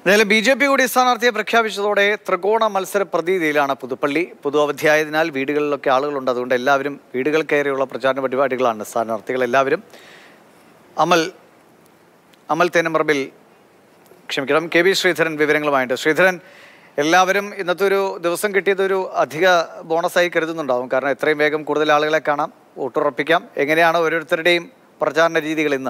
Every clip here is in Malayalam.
എന്തായാലും ബി ജെ പി കൂടി സ്ഥാനാർത്ഥിയെ പ്രഖ്യാപിച്ചതോടെ ത്രികോണ മത്സര പ്രതീതിയിലാണ് പുതുപ്പള്ളി പൊതു അവധിയായതിനാൽ വീടുകളിലൊക്കെ ആളുകളുണ്ട് അതുകൊണ്ട് എല്ലാവരും വീടുകൾ കയറിയുള്ള പ്രചാരണ പരിപാടികളാണ് സ്ഥാനാർത്ഥികൾ എല്ലാവരും അമൽ അമൽ തേനമറബിൽ ക്ഷമിക്കണം കെ വി ശ്രീധരൻ വിവരങ്ങളുമായിട്ട് ശ്രീധരൻ എല്ലാവരും ഇന്നത്തെ ഒരു ദിവസം കിട്ടിയത് ഒരു അധിക ബോണസായി കരുതുന്നുണ്ടാവും കാരണം എത്രയും വേഗം കൂടുതൽ ആളുകളെ കാണാം വോട്ടുറപ്പിക്കാം എങ്ങനെയാണ് ഓരോരുത്തരുടെയും പ്രചാരണ രീതികൾ ഇന്ന്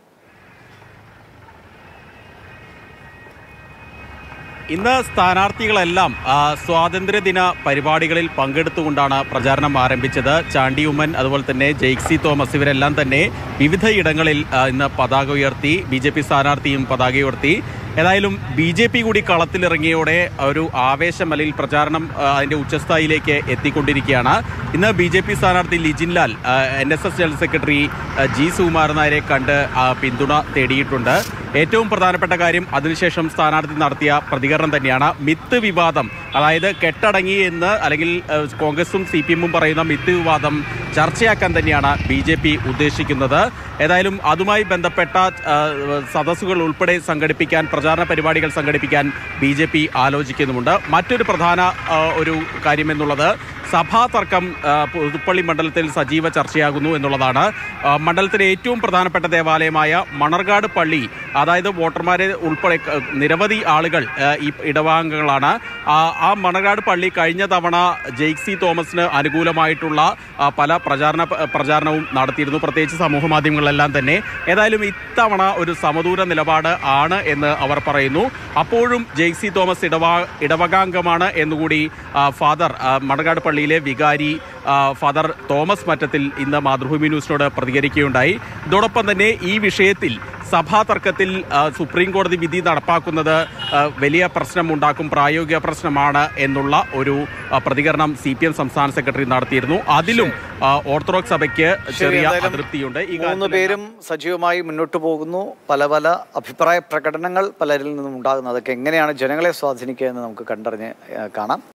ഇന്ന് സ്ഥാനാർത്ഥികളെല്ലാം ആ, സ്വാതന്ത്ര്യദിന പരിപാടികളിൽ പങ്കെടുത്തുകൊണ്ടാണ് പ്രചാരണം ആരംഭിച്ചത് ചാണ്ടി ഉമ്മൻ അതുപോലെ തന്നെ ജെയ്ക്സി തോമസ് ഇവരെല്ലാം തന്നെ വിവിധ ഇടങ്ങളിൽ ആ, ഇന്ന് പതാക ഉയർത്തി ബി ജെ പി സ്ഥാനാർത്ഥിയും പതാക ഉയർത്തി ഏതായാലും ബി ജെ പി കൂടി കളത്തിലിറങ്ങിയോടെ ഒരു ആവേശം അല്ലെങ്കിൽ പ്രചാരണം ആ, അതിന്റെ ഉച്ചസ്ഥായിലേക്ക് എത്തിക്കൊണ്ടിരിക്കുകയാണ് ഇന്ന് ബി ജെ പി സ്ഥാനാർത്ഥി Lijin Lal N S S general secretary ആ, ജി സുകുമാരൻ നായരെ കണ്ട് ആ, പിന്തുണ തേടിയിട്ടുണ്ട് ഏറ്റവും പ്രധാനപ്പെട്ട കാര്യം അതിനുശേഷം സ്ഥാനാർത്ഥി നടത്തിയ പ്രതികരണം തന്നെയാണ് മിത്ത് വിവാദം അതായത് കെട്ടടങ്ങി എന്ന് അല്ലെങ്കിൽ ഏഹ്, കോൺഗ്രസും സി പി എമ്മും പറയുന്ന മിത്ത് വിവാദം ചർച്ചയാക്കാൻ തന്നെയാണ് ബി ജെ പി ഉദ്ദേശിക്കുന്നത് ഏതായാലും അതുമായി ബന്ധപ്പെട്ട ഏഹ്, സദസ്സുകൾ ഉൾപ്പെടെ സംഘടിപ്പിക്കാൻ പ്രചാരണ പരിപാടികൾ സംഘടിപ്പിക്കാൻ ബി ജെ പി ആലോചിക്കുന്നുമുണ്ട് മറ്റൊരു പ്രധാന ഏഹ്, ഒരു കാര്യമെന്നുള്ളത് സഭാ തർക്കം ആ, പുതുപ്പള്ളി മണ്ഡലത്തിൽ സജീവ ചർച്ചയാകുന്നു എന്നുള്ളതാണ് ആ, മണ്ഡലത്തിലെ ഏറ്റവും പ്രധാനപ്പെട്ട ദേവാലയമായ മണർകാട് പള്ളി അതായത് വോട്ടർമാരെ ഉൾപ്പെടെ ക- നിരവധി ആളുകൾ ആ, ഈ ഇടവാംഗങ്ങളാണ് ആ, ആ മണർകാട് പള്ളി കഴിഞ്ഞ തവണ ജെയ്ക്സി തോമസിന് അനുകൂലമായിട്ടുള്ള ആ, പല പ്രചാരണ പ്രചാരണവും നടത്തിയിരുന്നു പ്രത്യേകിച്ച് സമൂഹ മാധ്യമങ്ങളിലെല്ലാം തന്നെ ഏതായാലും ഇത്തവണ ഒരു സമദൂര നിലപാട് ആണ് എന്ന് അവർ പറയുന്നു അപ്പോഴും ജെയ്സി തോമസ് ഇടവാ ഇടവകാംഗമാണ് എന്നുകൂടി ആ, ഫാദർ ആ, മണകാട് പള്ളിയിലെ വികാരി ആ, ഫാദർ തോമസ് മറ്റത്തിൽ ഇന്ന് മാതൃഭൂമി ന്യൂസിനോട് പ്രതികരിക്കുകയുണ്ടായി ഇതോടൊപ്പം തന്നെ ഈ വിഷയത്തിൽ സഭാ തർക്കത്തിൽ ആ, സുപ്രീം കോടതി വിധി നടപ്പാക്കുന്നത് ആ, വലിയ പ്രശ്നമുണ്ടാക്കും പ്രായോഗിക പ്രശ്നമാണ് എന്നുള്ള ഒരു ആ, പ്രതികരണം സി പി എം സംസ്ഥാന സെക്രട്ടറി നടത്തിയിരുന്നു അതിലും ആ, ഓർത്തഡോക്സ് സഭയ്ക്ക് ചെറിയ എന്തായാലും അതൃപ്തിയുണ്ട് ഈ മൂന്ന് കാര്യത്തിലെല്ലാം പേരും സജീവമായി മുന്നോട്ട് പോകുന്നു പല പല അഭിപ്രായ പ്രകടനങ്ങൾ പലരിൽ നിന്നും ഉണ്ടാകുന്നു അതൊക്കെ എങ്ങനെയാണ് ജനങ്ങളെ സ്വാധീനിക്കുക എന്ന് നമുക്ക് കണ്ടറിഞ്ഞ് ഏഹ്, കാണാം